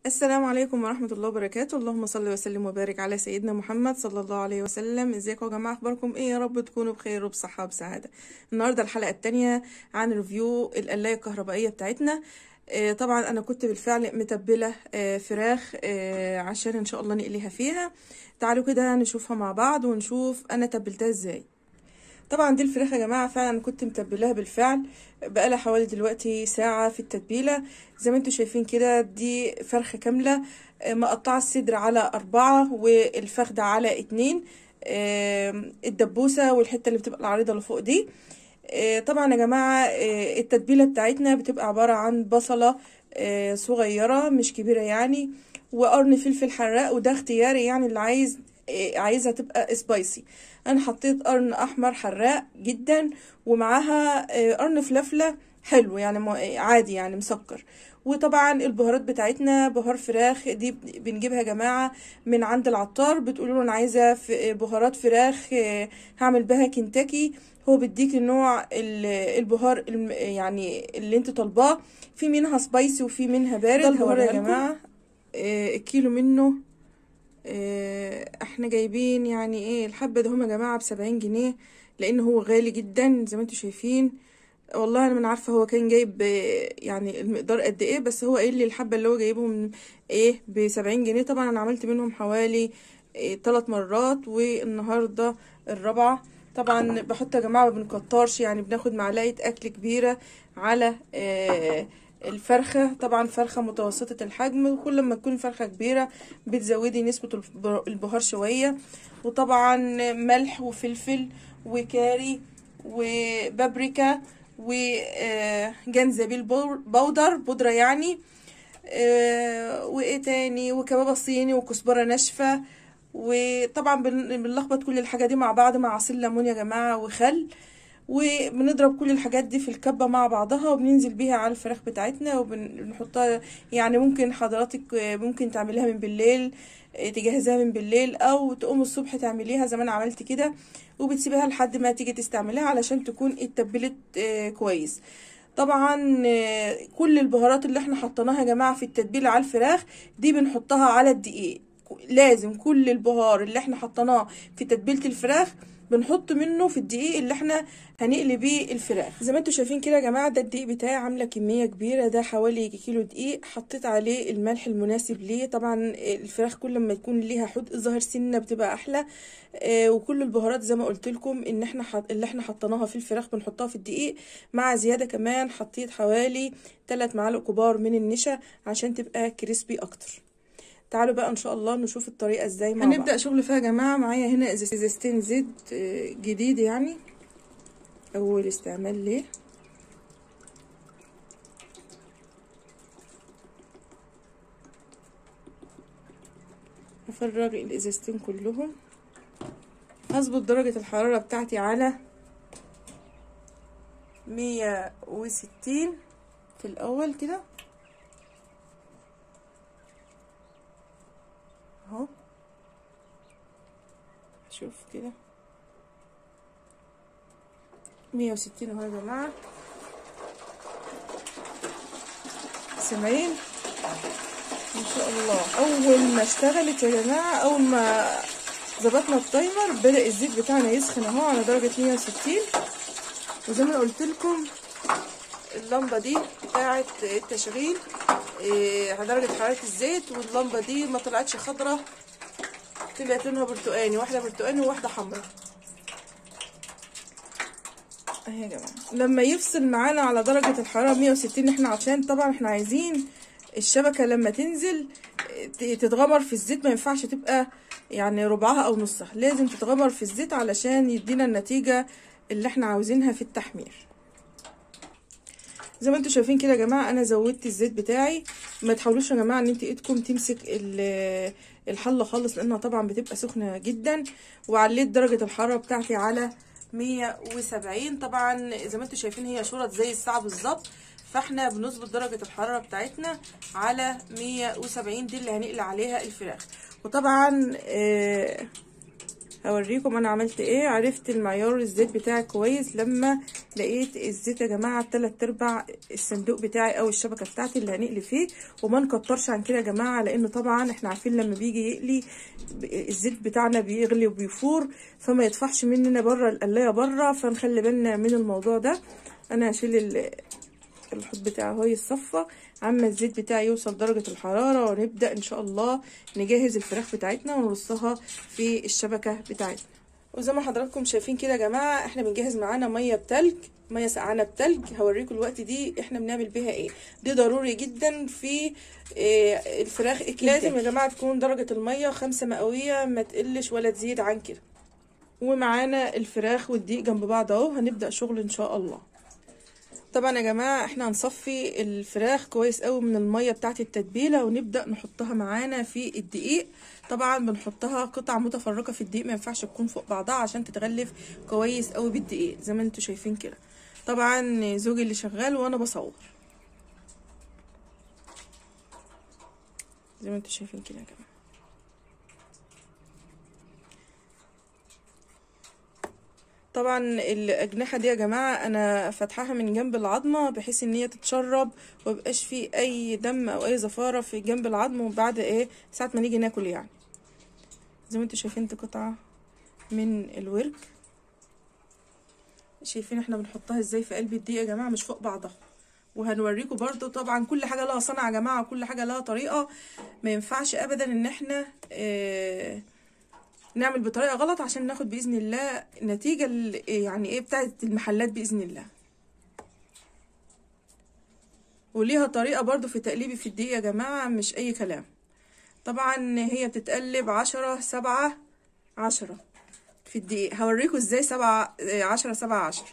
السلام عليكم ورحمة الله وبركاته اللهم صل وسلم وبارك على سيدنا محمد صلى الله عليه وسلم ازيكم يا جماعة اخباركم ايه يا رب تكونوا بخير وبصحة وبسعادة النهاردة الحلقة التانية عن ريفيو القلاية الكهربائية بتاعتنا آه، طبعا انا كنت بالفعل متبلة آه، فراخ آه، عشان ان شاء الله نقليها فيها تعالوا كده نشوفها مع بعض ونشوف انا تبلتها ازاي طبعا دي الفراخ يا جماعه فعلا كنت متبلاها بالفعل بقالها حوالي دلوقتي ساعه في التتبيله زي ما انتم شايفين كده دي فرخه كامله آه، مقطعه الصدر على أربعة والفخدة على اتنين آه، الدبوسه والحته اللي بتبقى العريضه اللي فوق دي آه، طبعا يا جماعه آه، التتبيله بتاعتنا بتبقى عباره عن بصله آه، صغيره مش كبيره يعني وقرن فلفل حراق وده اختياري يعني اللي عايز إيه، عايزها تبقى سبايسي انا حطيت قرن احمر حراق جدا ومعاها إيه، قرن فلفله حلو يعني م- إيه، عادي يعني مسكر وطبعا البهارات بتاعتنا بهار فراخ دي بنجيبها يا جماعه من عند العطار بتقولوا له انا عايزه ف- بهارات فراخ إيه، هعمل بها كنتاكي هو بيديك النوع ال- البهار الم- يعني اللي انت طالباه في منها سبايسي وفي منها بارد ده البهار هوريها يا لكم. جماعة. إيه، الكيلو منه آه، احنا جايبين يعني ايه الحبة ده هم يا جماعة بسبعين جنيه لان هو غالي جدا زي ما انتوا شايفين والله انا من عارفة هو كان جايب آه، يعني المقدار قد ايه بس هو قايل لي الحبة اللي هو جايبهم ايه بسبعين جنيه طبعا انا عملت منهم حوالي إيه ثلاث مرات والنهاردة الرابعة طبعا بحط يا جماعة ما بنكترش يعني بناخد معلقة اكل كبيرة على آه الفرخة طبعا فرخة متوسطة الحجم وكل ما تكون فرخة كبيرة بتزودي نسبة الب- البهار شوية وطبعا ملح وفلفل وكاري وبابريكا وجنزبيل بودر بودرة يعني آه، وايه تاني وكبابة صيني وكزبرة ناشفة وطبعا بن- بنلخبط كل الحاجة دي مع بعض مع عصير ليمون يا جماعة وخل وبنضرب كل الحاجات دي في الكبة مع بعضها وبننزل بيها على الفراخ بتاعتنا وبنحطها يعني ممكن حضراتك آه، ممكن تعمليها من بالليل آه، تجهزيها من بالليل او تقوم الصبح تعمليها زي ما انا عملت كده وبتسيبيها لحد ما تيجي تستعمليها علشان تكون اتبلت آه، كويس طبعا آه، كل البهارات اللي احنا حطيناها يا جماعه في التتبيله على الفراخ دي بنحطها على الدقيق لازم كل البهار اللي احنا حطيناه في تتبيله الفراخ بنحط منه في الدقيق اللي احنا هنقلي بيه الفراخ زي ما انتوا شايفين كده يا جماعه ده الدقيق بتاعي عامله كميه كبيره ده حوالي كيلو دقيق حطيت عليه الملح المناسب ليه طبعا الفراخ كل ما يكون ليها حدق ظاهر سنه بتبقى احلى آه، وكل البهارات زي ما قلت لكم ان احنا حط... اللي احنا حطيناها في الفراخ بنحطها في الدقيق مع زياده كمان حطيت حوالي 3 معالق كبار من النشا عشان تبقى كريسبي اكتر تعالوا بقى ان شاء الله نشوف الطريقه ازاي مع هنبدأ بعض شغل فيها يا جماعه معايا هنا إزاز- ازازتين زيت آه، جديد يعني اول استعمال ليه هفرغ الازازتين كلهم هظبط درجة الحرارة بتاعتي على مية وستين في الأول كده اهو شوف كده مية وستين اهو يا جماعة سامعين ان شاء الله اول ما اشتغلت يا جماعة اول ما ظبطنا التايمر بدأ الزيت بتاعنا يسخن اهو على درجة مية وستين وزي ما قلت لكم اللمبة دي بتاعة التشغيل إيه، على درجة حرارة الزيت واللمبة دي ما طلعتش خضرة طلعت لونها برتقاني واحدة برتقاني وواحدة حمرا اهي يا جماعة لما يفصل معانا على درجة الحرارة 160 احنا عشان طبعا احنا عايزين الشبكة لما تنزل ت- تتغمر في الزيت ما ينفعش تبقى يعني ربعها او نصها لازم تتغمر في الزيت علشان يدينا النتيجة اللي احنا عاوزينها في التحمير زي ما انتوا شايفين كده يا جماعه انا زودت الزيت بتاعي ما تحاولوش يا جماعه ان انت ايدكم تمسك ال- الحله خالص لانها طبعا بتبقى سخنه جدا وعليت درجه الحراره بتاعتي على 170 طبعا زي ما انتوا شايفين هي شرط زي الساعه بالظبط فاحنا بنظبط درجه الحراره بتاعتنا على 170 دي اللي هنقلي عليها الفراخ وطبعا آه هوريكم انا عملت ايه عرفت المعيار الزيت بتاعي كويس لما لقيت الزيت يا جماعه تلات ارباع الصندوق بتاعي او الشبكه بتاعتي اللي هنقلي فيه وما نكترش عن كده يا جماعه لانه طبعا احنا عارفين لما بيجي يقلي الزيت بتاعنا بيغلي وبيفور فما يطفحش مننا بره القلايه بره فنخلي بالنا من الموضوع ده انا هشيل الحوض بتاعي اهو يتصفى عما الزيت بتاعي يوصل درجة الحرارة ونبدأ ان شاء الله نجهز الفراخ بتاعتنا ونرصها في الشبكة بتاعتنا وزي ما حضراتكم شايفين كده يا جماعة احنا بنجهز معانا مية بتلج مية سقعانة بتلج هوريكم الوقت دي احنا بنعمل بيها ايه دي ضروري جدا في اه الفراخ لازم يا جماعة تكون درجة المية خمسة مئوية ما تقلش ولا تزيد عن كده ومعانا الفراخ والدقيق جنب بعض اهو هنبدأ شغل ان شاء الله طبعا يا جماعه احنا هنصفي الفراخ كويس قوي من الميه بتاعه التتبيله ونبدا نحطها معانا في الدقيق طبعا بنحطها قطع متفرقه في الدقيق ما ينفعش تكون فوق بعضها عشان تتغلف كويس قوي بالدقيق زي ما انتم شايفين كده طبعا زوجي اللي شغال وانا بصور زي ما انتم شايفين كده يا جماعه طبعا الاجنحه دي يا جماعه انا فاتحاها من جنب العظمه بحيث ان هي تتشرب ومبقاش فيه اي دم او اي زفاره في جنب العظم وبعد ايه ساعه ما نيجي ناكل يعني زي ما انتم شايفين دي قطعه من الورك شايفين احنا بنحطها ازاي في قلب الدقيق يا جماعه مش فوق بعضها وهنوريكم برضو طبعا كل حاجه لها صنعه يا جماعه وكل حاجه لها طريقه ما ينفعش ابدا ان احنا اه نعمل بطريقه غلط عشان ناخد باذن الله نتيجه يعني ايه بتاعه المحلات باذن الله وليها طريقه برضو في تقليبي في الدقيق يا جماعه مش اي كلام طبعا هي بتتقلب عشرة سبعة عشرة في الدقيق هوريكم ازاي سبعة عشرة سبعة عشرة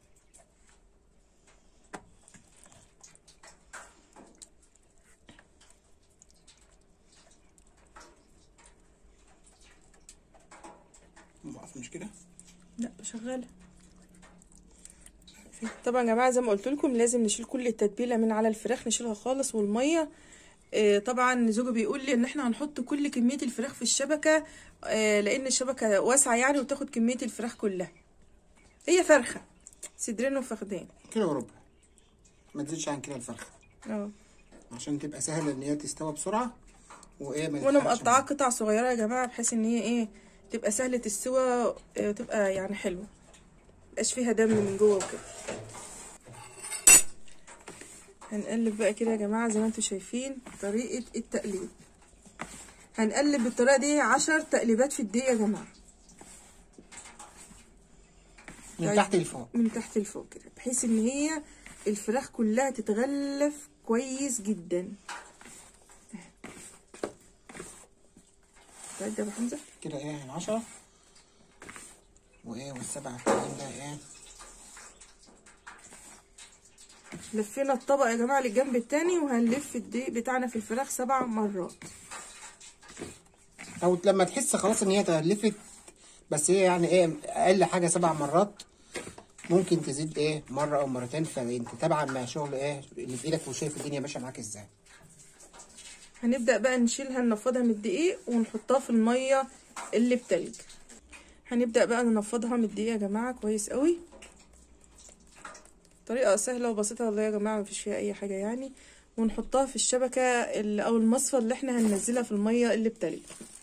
مش كده لا شغاله طبعا يا جماعه زي ما قلت لكم لازم نشيل كل التتبيله من على الفراخ نشيلها خالص والميه آه طبعا زوجي بيقول لي ان احنا هنحط كل كميه الفراخ في الشبكه آه لان الشبكه واسعه يعني وتاخد كميه الفراخ كلها هي فرخه صدرين وفخدين كيلو وربع ما تزيدش عن كده الفرخه اه عشان تبقى سهله ان هي تستوى بسرعه وايه ما وانا تتحرقش مقطعاها قطع صغيره يا جماعه بحيث ان هي ايه تبقى سهله السوى وتبقى يعني حلوه مبقاش فيها دم من جوه وكده هنقلب بقى كده يا جماعه زي ما انتم شايفين طريقه التقليب هنقلب بالطريقه دي عشر تقليبات في الدقيقه يا جماعه من تحت لفوق من تحت لفوق كده بحيث ان هي الفراخ كلها تتغلف كويس جدا تعد يا ابو حمزه كده ايه العشرة وايه والسبعة التانيين ده ايه لفينا الطبق يا جماعه للجنب التاني وهنلف الدقيق بتاعنا في الفراخ سبع مرات او لما تحس خلاص ان هي تغلفت بس هي يعني ايه اقل حاجة سبع مرات ممكن تزيد ايه مرة او مرتين فانت تابعة مع شغل ايه اللي في ايدك وشايف الدنيا ماشية معاك ازاي هنبدأ بقى نشيلها ننفضها من الدقيق ونحطها في المية اللي بتلج هنبدأ بقى ننفضها من الدقيق يا جماعة كويس قوي طريقة سهلة وبسيطة والله يا جماعة مفيش فيها أي حاجة يعني ونحطها في الشبكة اللي أو المصفى اللي احنا هننزلها في المية اللي بتلج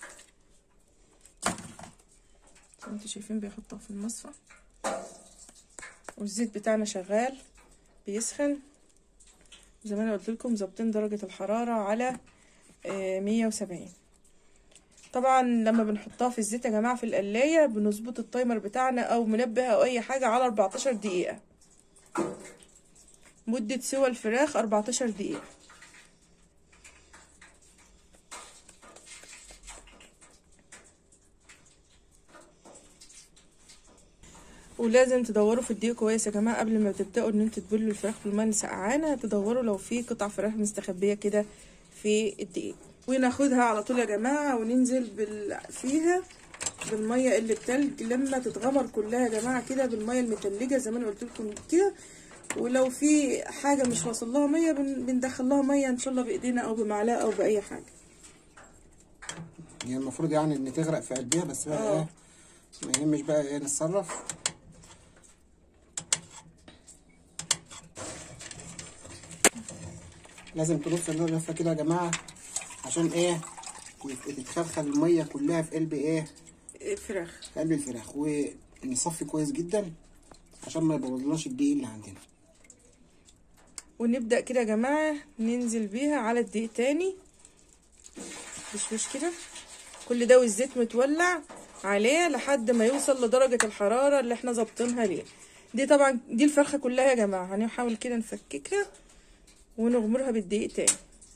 زي ما انتوا شايفين بيحطها في المصفى والزيت بتاعنا شغال بيسخن زي ما انا قلت لكم ظابطين درجة الحرارة على مية وسبعين طبعا لما بنحطها في الزيت يا جماعة في القلاية بنظبط التايمر بتاعنا او منبه او اي حاجة على 14 دقيقة مدة سوى الفراخ 14 دقيقة ولازم تدوروا في الدقيق كويس يا جماعه قبل ما تبداوا ان انتوا تبلوا الفراخ في الميه سقعانه تدوروا لو في قطع فراخ مستخبيه كده في الدقيق وناخدها على طول يا جماعه وننزل بال... فيها بالميه اللي بتلج لما تتغمر كلها يا جماعه كده بالميه المتلجه زي ما انا قلت لكم كده ولو في حاجه مش واصل لها ميه بن... بندخل لها ميه ان شاء الله بايدينا او بمعلقه او باي حاجه هي يعني المفروض يعني ان تغرق في قلبها بس بقى ايه ما يهمش بقى ايه نتصرف لازم تلف اللفه كده يا جماعه عشان ايه تتخلخل الميه كلها في قلب ايه الفراخ في قلب الفراخ ونصفي كويس جدا عشان ما يبوظلناش الدقيق اللي عندنا ونبدأ كده يا جماعة ننزل بيها على الدقيق تاني مش مش كده كل ده والزيت متولع عليه لحد ما يوصل لدرجة الحرارة اللي احنا ظابطينها ليه دي طبعا دي الفرخة كلها يا جماعة هنحاول كده نفككها ونغمرها بالدقيق تاني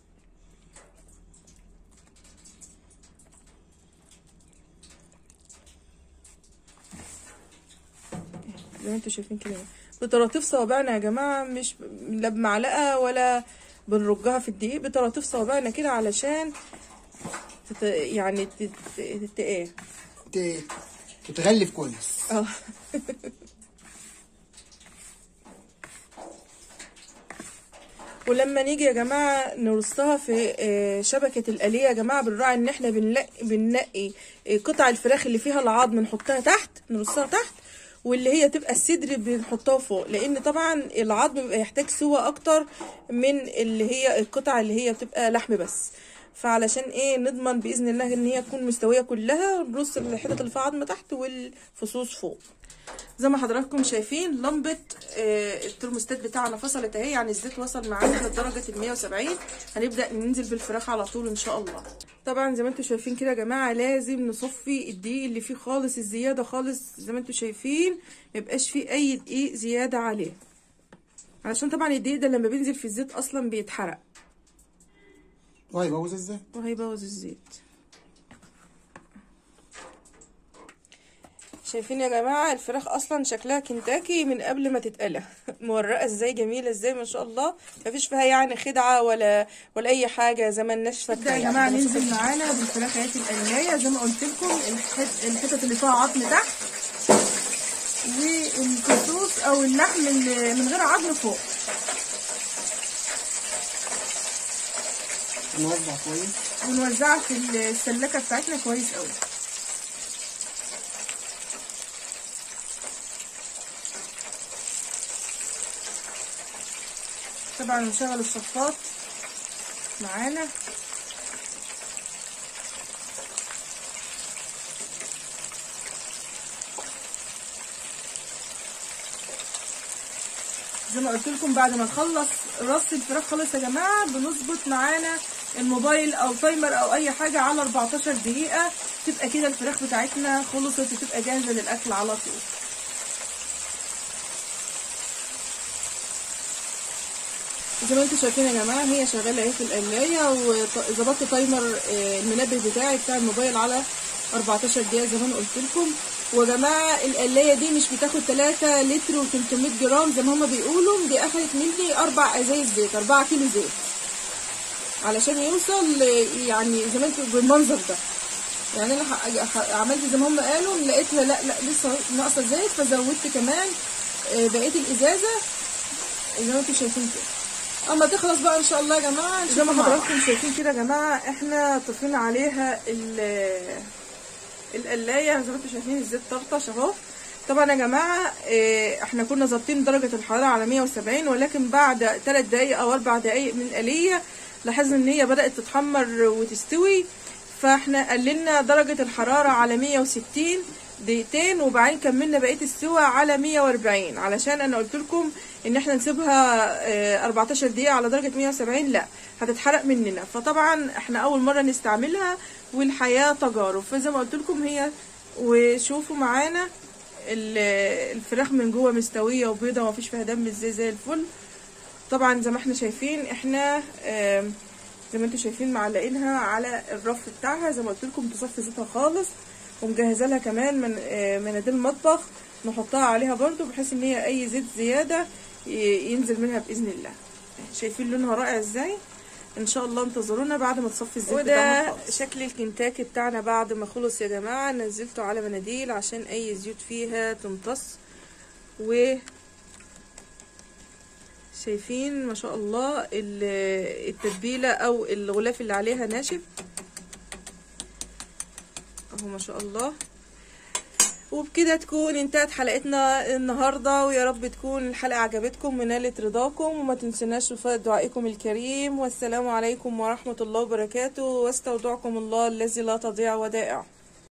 زي ما انتوا شايفين كده بطراطيف صوابعنا يا جماعة مش لا بمعلقة ولا بنرجها في الدقيق بطراطيف صوابعنا كده علشان تت... يعني تت... تت... ايه ت- تتغلف كويس اه ولما نيجي يا جماعة نرصها في آه، شبكة الآلية يا جماعة بنراعي ان احنا بنلاقي بننقي آه، قطع الفراخ اللي فيها العظم نحطها تحت نرصها تحت واللي هي تبقى الصدر بنحطها فوق لان طبعا العظم بيبقى يحتاج سوى اكتر من اللي هي القطع اللي هي بتبقى لحم بس فعلشان ايه نضمن باذن الله ان هي تكون مستويه كلها نرص الحتت اللي فيها عظم تحت والفصوص فوق زي ما حضراتكم شايفين لمبة آه، الترموستات بتاعنا فصلت اهي يعني الزيت وصل معانا لدرجة ال 170 هنبدأ ننزل بالفراخ على طول ان شاء الله طبعا زي ما انتم شايفين كده يا جماعة لازم نصفي الدقيق اللي فيه خالص الزيادة خالص زي ما انتم شايفين ميبقاش فيه اي دقيق زيادة عليه علشان طبعا الدقيق ده لما بينزل في الزيت اصلا بيتحرق وهيبوظ ازاي وهيبوظ الزيت شايفين يا جماعة الفراخ اصلا شكلها كنتاكي من قبل ما تتقلى مورقة ازاي جميلة ازاي ما شاء الله مفيش فيها يعني خدعة ولا ولا اي حاجة زي ما الناس فاكرة يا جماعة ننزل معانا بالفراخ اهي القلاية زي ما قلت لكم الحت- الحتت اللي فيها عظم تحت والفصوص او اللحم اللي من غير عظم فوق نوزع كويس ونوزعها في السلكة بتاعتنا كويس قوي طبعا نشغل الصفات معانا زي ما قلت لكم بعد ما نخلص رص الفراخ خالص يا جماعه بنظبط معانا الموبايل او تايمر او اي حاجه على 14 دقيقه تبقى كده الفراخ بتاعتنا خلصت وتبقى جاهزه للاكل على طول زي ما انتم شايفين يا جماعه هي شغاله اهي في القلايه وظبطت تايمر آه، المنبه بتاعي بتاع الموبايل على 14 دقيقه زي ما انا قلت لكم ويا جماعه القلايه دي مش بتاخد 3 لتر و300 جرام زي ما هما بيقولوا دي اخدت مني اربع ازايز زيت 4 كيلو زيت علشان يوصل ل- يعني زي ما انتم بالمنظر ده يعني انا ح- ح- عملت زي ما هم قالوا لقيت لا لا لسه ناقصه زيت فزودت كمان آه، بقيه الازازه زي ما انتم شايفين كده اما تخلص بقى ان شاء الله يا جماعه زي ما حضراتكم شايفين كده يا جماعه احنا طفينا عليها ال- القلايه زي ما انتم شايفين الزيت طرطش اهو طبعا يا جماعه آه، احنا كنا ظابطين درجه الحراره على 170 ولكن بعد 3 دقائق او 4 دقائق من القليه لاحظنا ان هي بدات تتحمر وتستوي فاحنا قللنا درجه الحراره على 160 دقيقتين وبعدين كملنا بقيه السوا على 140 علشان انا قلت لكم ان احنا نسيبها آه، 14 دقيقه على درجه 170 لا هتتحرق مننا فطبعا احنا اول مره نستعملها والحياه تجارب فزي ما قلت لكم هي وشوفوا معانا ال- الفراخ من جوه مستويه وبيضه ومفيش فيها دم ازاي زي الفل طبعا زي ما احنا شايفين احنا آم، زي ما انتم شايفين معلقينها على الرف بتاعها زي ما قلت لكم تصفي زيتها خالص ومجهزه لها كمان من آه، مناديل مطبخ نحطها عليها برضو بحيث ان هي اي زيت زياده ي- ينزل منها باذن الله شايفين لونها رائع ازاي ان شاء الله انتظرونا بعد ما تصفي الزيت وده وده شكل الكنتاكي بتاعنا بعد ما خلص يا جماعه نزلته على مناديل عشان اي زيوت فيها تمتص و شايفين ما شاء الله ال- التتبيله او الغلاف اللي عليها ناشف اهو ما شاء الله وبكده تكون انتهت حلقتنا النهارده ويا رب تكون الحلقه عجبتكم ونالت رضاكم وما تنسوناش وفاء دعائكم الكريم والسلام عليكم ورحمه الله وبركاته واستودعكم الله الذي لا تضيع ودائعه